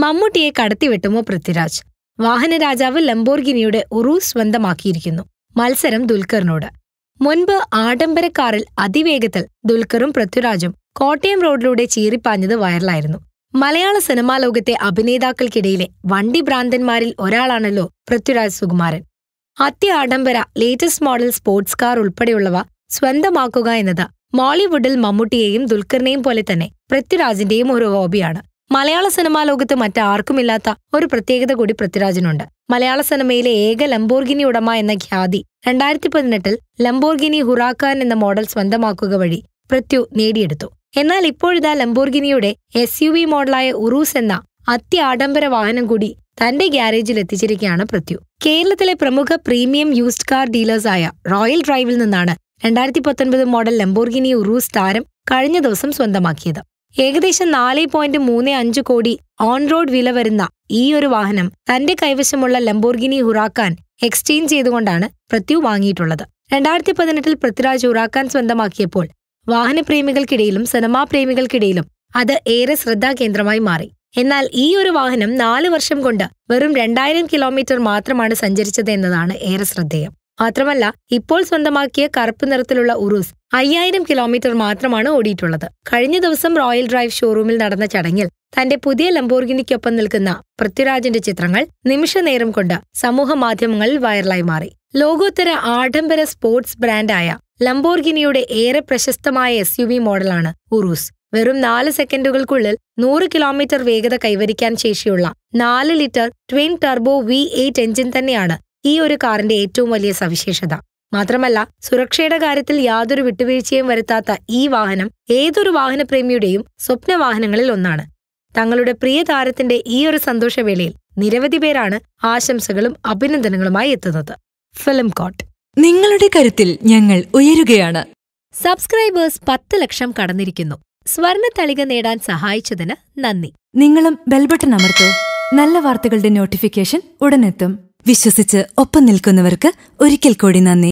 മമ്മൂട്ടിയെ കടത്തിവെട്ടുമോ പൃഥ്വിരാജ് വാഹനരാജാവ് ലംബോർഗിനിയുടെ ഉറൂസ് സ്വന്തമാക്കിയിരിക്കുന്നു മത്സരം ദുൽഖറിനോട് മുൻപ് ആഡംബരക്കാറിൽ അതിവേഗത്തിൽ ദുൽഖറും പൃഥ്വിരാജും കോട്ടയം റോഡിലൂടെ ചീറിപ്പാഞ്ഞത് വൈറലായിരുന്നു മലയാള സിനിമാ ലോകത്തെ അഭിനേതാക്കൾക്കിടയിലെ വണ്ടി ഭ്രാന്തന്മാരിൽ ഒരാളാണല്ലോ പൃഥ്വിരാജ് സുകുമാരൻ അത്യാഡംബര ലേറ്റസ്റ്റ് മോഡൽ സ്പോർട്സ് കാർ ഉൾപ്പെടെയുള്ളവ സ്വന്തമാക്കുക എന്നത് മോളിവുഡിൽ മമ്മൂട്ടിയെയും ദുൽഖറിനെയും പോലെ തന്നെ പൃഥ്വിരാജിന്റെയും ഒരു ഹോബിയാണ് മലയാള സിനിമാ ലോകത്ത് മറ്റാർക്കുമില്ലാത്ത ഒരു പ്രത്യേകത കൂടി പൃഥ്വിരാജിനുണ്ട് മലയാള സിനിമയിലെ ഏക ലംബോർഗിനി ഉടമ എന്ന ഖ്യാതി രണ്ടായിരത്തി പതിനെട്ടിൽ ലംബോർഗിനി ഹുറാക്കാൻ എന്ന മോഡൽ സ്വന്തമാക്കുക വഴി പൃഥ്വി നേടിയെടുത്തു എന്നാൽ ഇപ്പോഴിതാ ലംബോർഗിനിയുടെ എസ് യു വി മോഡലായ ഉറൂസ് എന്ന അത്യാഡംബര വാഹനം കൂടി തന്റെ ഗ്യാരേജിൽ എത്തിച്ചിരിക്കുകയാണ് പൃഥ്വി കേരളത്തിലെ പ്രമുഖ പ്രീമിയം യൂസ്ഡ് കാർ ഡീലേഴ്സായ റോയൽ ഡ്രൈവിൽ നിന്നാണ് രണ്ടായിരത്തി പത്തൊൻപത് മോഡൽ ലംബോർഗിനി ഉറൂസ് താരം കഴിഞ്ഞ ദിവസം സ്വന്തമാക്കിയത് ഏകദേശം നാല് പോയിന്റ് മൂന്ന് അഞ്ച് കോടി ഓൺ റോഡ് വില വരുന്ന ഈ ഒരു വാഹനം തന്റെ കൈവശമുള്ള ലംബോർഗിനി ഹുറാക്കാൻ എക്സ്ചേഞ്ച് ചെയ്തുകൊണ്ടാണ് പൃഥ്വി വാങ്ങിയിട്ടുള്ളത് രണ്ടായിരത്തി പതിനെട്ടിൽ പൃഥ്വിരാജ് ഹുറാക്കാൻ സ്വന്തമാക്കിയപ്പോൾ വാഹനപ്രേമികൾക്കിടയിലും സിനിമാ പ്രേമികൾക്കിടയിലും അത് ഏറെ ശ്രദ്ധാകേന്ദ്രമായി മാറി എന്നാൽ ഈ ഒരു വാഹനം നാല് വർഷം കൊണ്ട് വെറും രണ്ടായിരം കിലോമീറ്റർ മാത്രമാണ് സഞ്ചരിച്ചത് എന്നതാണ് ഏറെ ശ്രദ്ധേയം മാത്രമല്ല ഇപ്പോൾ സ്വന്തമാക്കിയ കറുപ്പ് നിറത്തിലുള്ള ഉറൂസ് അയ്യായിരം കിലോമീറ്റർ മാത്രമാണ് ഓടിയിട്ടുള്ളത് കഴിഞ്ഞ ദിവസം റോയൽ ഡ്രൈവ് ഷോറൂമിൽ നടന്ന ചടങ്ങിൽ തന്റെ പുതിയ ലംബോർഗിനിക്കൊപ്പം നിൽക്കുന്ന പൃഥ്വിരാജിന്റെ ചിത്രങ്ങൾ നിമിഷനേരം കൊണ്ട് സമൂഹ മാധ്യമങ്ങളിൽ വൈറലായി മാറി ലോകോത്തര ആഡംബര സ്പോർട്സ് ബ്രാൻഡായ ലംബോർഗിനിയുടെ ഏറെ പ്രശസ്തമായ എസ് യു വി മോഡലാണ് ഉറൂസ് വെറും നാല് സെക്കൻഡുകൾക്കുള്ളിൽ നൂറ് കിലോമീറ്റർ വേഗത കൈവരിക്കാൻ ശേഷിയുള്ള നാല് litre twin turbo V eight engine തന്നെയാണ് ഈ ഒരു കാറിന്റെ ഏറ്റവും വലിയ സവിശേഷത മാത്രമല്ല സുരക്ഷയുടെ കാര്യത്തിൽ യാതൊരു വിട്ടുവീഴ്ചയും വരുത്താത്ത ഈ വാഹനം ഏതൊരു വാഹനപ്രേമിയുടെയും സ്വപ്ന വാഹനങ്ങളിൽ ഒന്നാണ് തങ്ങളുടെ പ്രിയ താരത്തിന്റെ ഈ ഒരു സന്തോഷവേളയിൽ നിരവധി പേരാണ് ആശംസകളും അഭിനന്ദനങ്ങളുമായി എത്തുന്നത് ഫിലിം കോട്ട് നിങ്ങളുടെ കരുത്തിൽ ഞങ്ങൾ ഉയരുകയാണ് സബ്സ്ക്രൈബേഴ്സ് പത്ത് ലക്ഷം കടന്നിരിക്കുന്നു സ്വർണ തളിക നേടാൻ സഹായിച്ചതിന് നന്ദി നിങ്ങളും ബെൽബട്ടൺ അമർത്തോ നല്ല വാർത്തകളുടെ നോട്ടിഫിക്കേഷൻ ഉടനെത്തും വിശ്വസിച്ച് ഒപ്പം നിൽക്കുന്നവർക്ക് ഒരിക്കൽ കൂടി നന്ദി